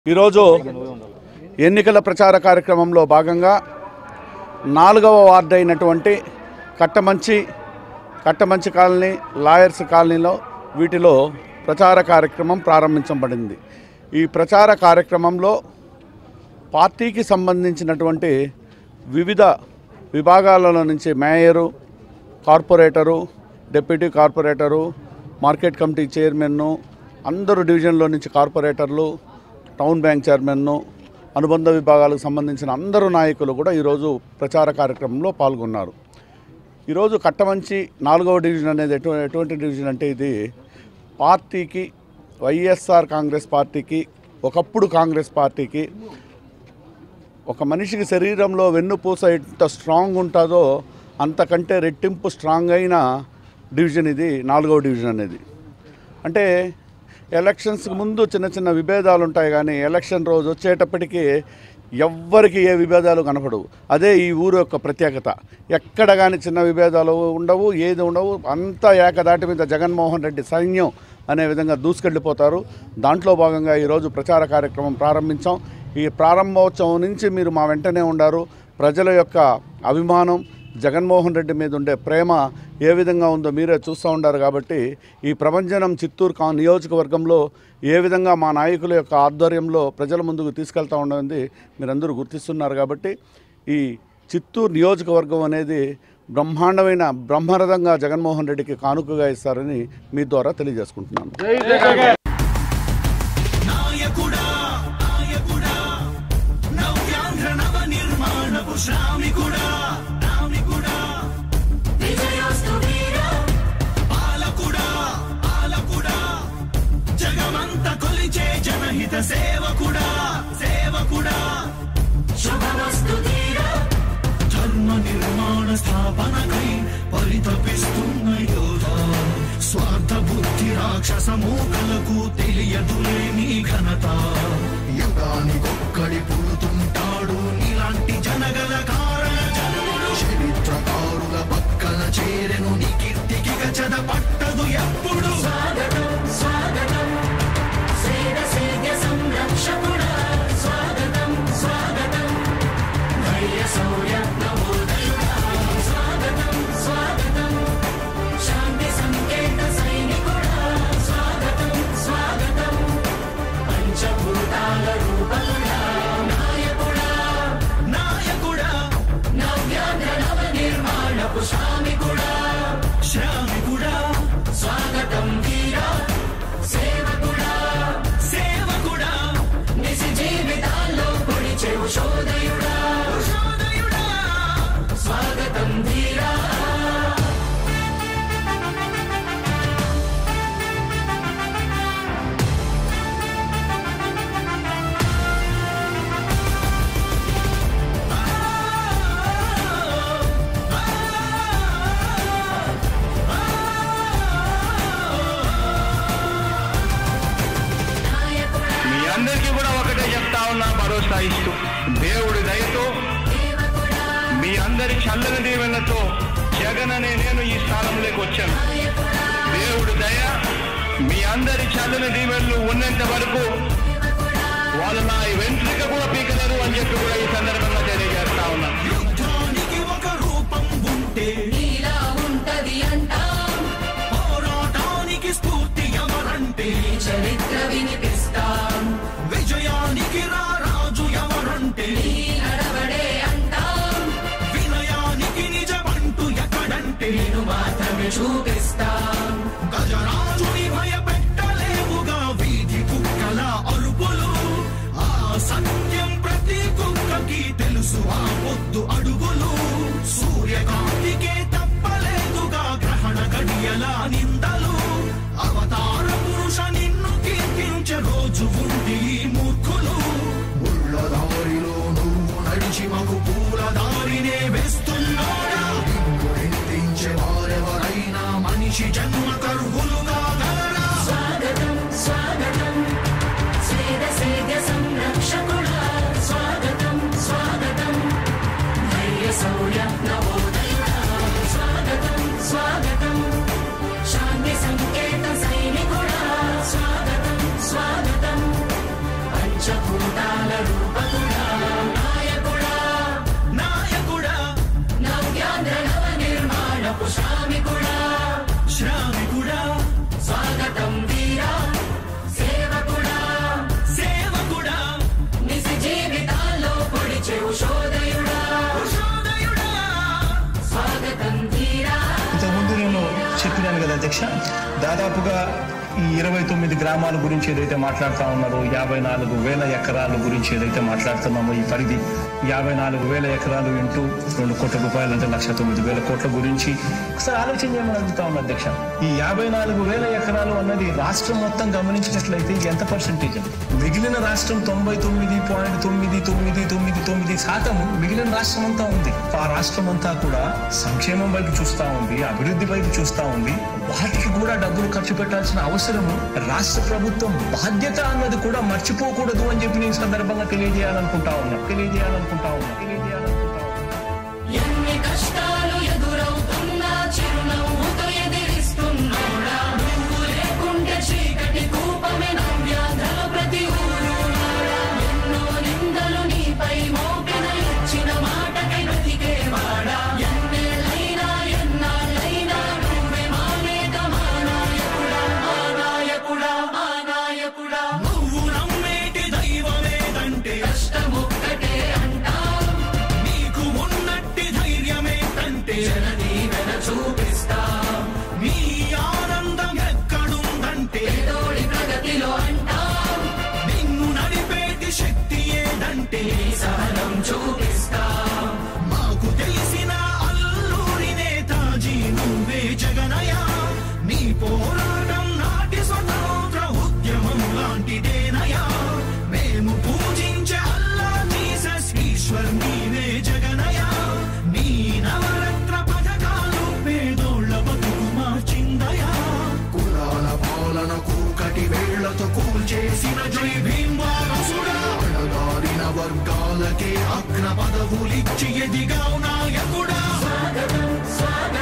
ఈరోజు ఎన్నికల ప్రచార కార్యక్రమంలో భాగంగా నాలుగవ వార్డు అయినటువంటి కట్టమంచి కట్టమంచి కాలనీ లాయర్స్ కాలనీలో వీటిలో ప్రచార కార్యక్రమం ప్రారంభించబడింది ఈ ప్రచార కార్యక్రమంలో పార్టీకి సంబంధించినటువంటి వివిధ విభాగాలలో నుంచి mayor corporator deputy corporator market committee చైర్మన్ను అందరు డివిజన్లో నుంచి కార్పొరేటర్లు టౌన్ బ్యాంక్ చైర్మన్ను అనుబంధ విభాగాలకు సంబంధించిన అందరు నాయకులు కూడా ఈరోజు ప్రచార కార్యక్రమంలో పాల్గొన్నారు ఈరోజు కట్టమంచి నాలుగవ డివిజన్ అనేది ఎటు ఎటువంటి డివిజన్ అంటే ఇది పార్టీకి వైఎస్ఆర్ కాంగ్రెస్ పార్టీకి ఒకప్పుడు కాంగ్రెస్ పార్టీకి ఒక మనిషికి శరీరంలో వెన్నుపూస ఎంత స్ట్రాంగ్ ఉంటుందో అంతకంటే రెట్టింపు స్ట్రాంగ్ అయిన డివిజన్ ఇది నాలుగవ డివిజన్ అనేది అంటే ఎలక్షన్స్కి ముందు చిన్న చిన్న విభేదాలు ఉంటాయి కానీ ఎలక్షన్ రోజు వచ్చేటప్పటికి ఎవ్వరికి ఏ విభేదాలు కనపడవు అదే ఈ ఊరు యొక్క ప్రత్యేకత ఎక్కడ కానీ చిన్న విభేదాలు ఉండవు ఏది ఉండవు అంతా ఏకదాటి మీద జగన్మోహన్ రెడ్డి సైన్యం అనే విధంగా దూసుకెళ్ళిపోతారు దాంట్లో భాగంగా ఈరోజు ప్రచార కార్యక్రమం ప్రారంభించాం ఈ ప్రారంభోత్సవం నుంచి మీరు మా వెంటనే ఉండారు ప్రజల యొక్క అభిమానం జగన్మోహన్ రెడ్డి మీద ఉండే ప్రేమ ఏ విధంగా ఉందో మీరే చూస్తూ ఉండారు కాబట్టి ఈ ప్రభంజనం చిత్తూరు కా నియోజకవర్గంలో ఏ విధంగా మా నాయకుల యొక్క ఆధ్వర్యంలో ప్రజల ముందుకు తీసుకెళ్తా ఉండేది మీరందరూ గుర్తిస్తున్నారు కాబట్టి ఈ చిత్తూరు నియోజకవర్గం అనేది బ్రహ్మాండమైన బ్రహ్మరథంగా జగన్మోహన్ రెడ్డికి కానుకగా ఇస్తారని మీ ద్వారా తెలియజేసుకుంటున్నాను నాయకుడా నాయకుడా నవ్యాంధ్ర నవ నిర్మాణపు శ్రామికుడా శ్రామికుడా విజయోస్తు వీరా పాలకుడా పాలకుడా జగమంత కొలిచే జనహిత సేవకుడా సేవకుడా శుభమస్తు ధీరా ధర్మ నిర్మాణ స్థాపనకై పరితపిస్తున్న యోధ స్వార్థ బుద్ధి రాక్షస మూకలకు తెలియదులే నీ ఘనత యుగానికొక్కడి పుడుతుంటాడు నీలాంటి జనగల కారణ జన్ముడు చరిత్రకారుల పక్కన చేరెను నీ కీర్తికి గచద పట్టదు ఎప్పుడు స్వాగతం స్వాగతం సేద సేద్య సంరక్షకుడా స్వాగతం స్వాగతం ధైర్య శౌర్య నవోదయుడా స్వాగతం స్వాగతం శాంతి సంకేత సైనికుడా స్వాగతం స్వాగతం పంచభూతాల రూపకుడా నాయకుడా నాయకుడా నవ్యాంధ్ర నవ నిర్మాణపు శ్రామికుడా శ్రామికుడా స్వాగతం వీరా సేవకుడా సేవకుడా నిజ జీవితాల్లో పొడిచే ఉషోదయుడా ఉషోదయుడా స్వాగతం ధీరా నాయకుడా మీ అందరికీ కూడా ఒకటే చెప్తా ఉన్నా భరోసా ఇస్తూ దేవుడి దయతో సేవకుడా మీ అందరి చల్లని దీవెనతో జగన్ అనే నేను ఈ స్థానంలోకి వచ్చాను నాయకుడా దేవుడి దయ మీ అందరి చల్లని దీవెనలు ఉన్నంత వరకు వాళ్ళు నా వెంట్రిక కూడా పీకలేరు అని చెప్పి కూడా ఈ సందర్భంగా తెలియజేస్తా ఉన్నాను యుద్ధానికి ఒక రూపం ఉంటే నీలా ఉంటది అంటాం పోరాటానికి స్ఫూర్తి ఎవరంటే ఈ చరిత్ర వినిపిస్తాం విజయానికి రారాజు ఎవరంటే నీ నడవడే అంటాం వినయానికి నిజమంటూ ఎక్కడంటే నేను మాత్రమే చూపిస్తాం గజరాజుని భయపెట్టలేవుగా వీధి కుక్కల అరుపులు ఆ సత్యం ప్రతి కుక్కకి తెలుసు ఆ పొద్దు అడుగులు సూర్యకాంతికే తప్పలేదుగా గ్రహణ గడియల నిందలు అవతార పురుష నిన్ను కీర్తించే రోజు ఉంది ఈ మూర్ఖులు ముళ్ళ దారిలో నువ్వు నడిచి మగు పూల దారినే వేస్తున్నాడా నిన్ను నిందించే వారెవరైనా మనిషి జన్మ కర్హులుగా గలరా స్వాగతం స్వాగతం సేద సేద్య సంరక్షకుడా స్వాగతం స్వాగతం ధైర్య శౌర్య నవోదయుడా స్వాగతం స్వాగతం శాంతి సంకేత సైనికుడా స్వాగతం స్వాగతం పంచభూతాల రూపకుడా నాయకుడా నాయకుడా నవ్యాంధ్ర నవ నిర్మాణపు శ్రామికుడా శ్రామికుడా స్వాగతం వీరా సేవకుడా సేవకుడా నిజ జీవితాల్లో పొడిచే ఉషోదయుడా ఉషోదయుడా స్వాగతం వీరా ఇంతకుముందు నేను చెప్పినాను కదా అధ్యక్ష దాదాపుగా ఈ ఇరవై తొమ్మిది గ్రామాల గురించి ఏదైతే మాట్లాడుతా ఉన్నారో యాభై నాలుగు వేల ఎకరాల గురించి ఏదైతే మాట్లాడుతున్నామో ఈ పరిధి యాభై నాలుగు వేల ఎకరాలు ఇంటూ రెండు కోట్ల రూపాయలు అంటే లక్ష తొమ్మిది వేల కోట్ల గురించి ఒకసారి ఆలోచన చేయమని అడుగుతా ఉన్నా అధ్యక్ష ఈ యాభై నాలుగు వేల ఎకరాలు అన్నది రాష్ట్రం మొత్తం గమనించినట్లయితే ఎంత పర్సెంటేజ్ మిగిలిన రాష్ట్రం తొంభై తొమ్మిది పాయింట్ తొమ్మిది తొమ్మిది తొమ్మిది తొమ్మిది శాతం మిగిలిన రాష్ట్రం అంతా ఉంది ఆ రాష్ట్రం అంతా కూడా సంక్షేమం వైపు చూస్తా ఉంది అభివృద్ధి వైపు చూస్తా ఉంది వాటికి కూడా డబ్బులు ఖర్చు పెట్టాల్సిన అవసరము రాష్ట్ర ప్రభుత్వం బాధ్యత అన్నది కూడా మర్చిపోకూడదు అని చెప్పి నేను ఈ సందర్భంగా తెలియజేయాలనుకుంటా ఉన్నా తెలియజేయాలనుకుంటా ఉన్నా తెలియజేయాలనుకుంటా ఉన్నా ఎన్ని కష్టాలు ఎదురవుతున్నా చిరునవ్వుతో ఎదిరిస్తున్నోడా నువ్వు లేకుంటే చీకటి కూపమే నవ్యాంధ్రలో ప్రతి ఊరు నాడా. ఎన్నో నిందలు నీపై మోపిన ఇచ్చిన మాటకై బ్రతికేవాడా ఎన్నేళ్ళైనా ఎన్నాళ్ళైనా నువ్వే మా నేత మా నాయకుడా మా నాయకుడా మా నాయకుడా నువ్వు నమ్మేటి దైవమేదంటే కష్టమొక్కటే అంటాం నీకు ఉన్నట్టి ధైర్యమేంటంటే జనదీవెన చూపిస్తాం నీ ఆనందం ఎక్కడుందంటే పేదోడి ప్రగతిలో అంటాం నిన్ను నడిపేటి శక్తి ఏదంటే నీ సహనం చూపిస్తాం మాకు తెలిసిన అల్లూరి నేతాజీ నువ్వే జగనయ నీ పోరాటం నాటి స్వతంత్ర ఉద్యమం లాంటిదేనయా మేము పూజించే అల్లా జీసస్ ఈశ్వర్ నీవే జగనయ నీ నవరత్న పథకాలు పేదోళ్ళ బతుకు మార్చిందయా కులాల పాలన కూకటి వేళ్లతో కూల్చేసిన జై భీమ్వారసుడా అణగారిన వర్గాలకే అగ్ర పదవులిచ్చి ఎదిగావు నాయకుడా స్వాగతం స్వాగతం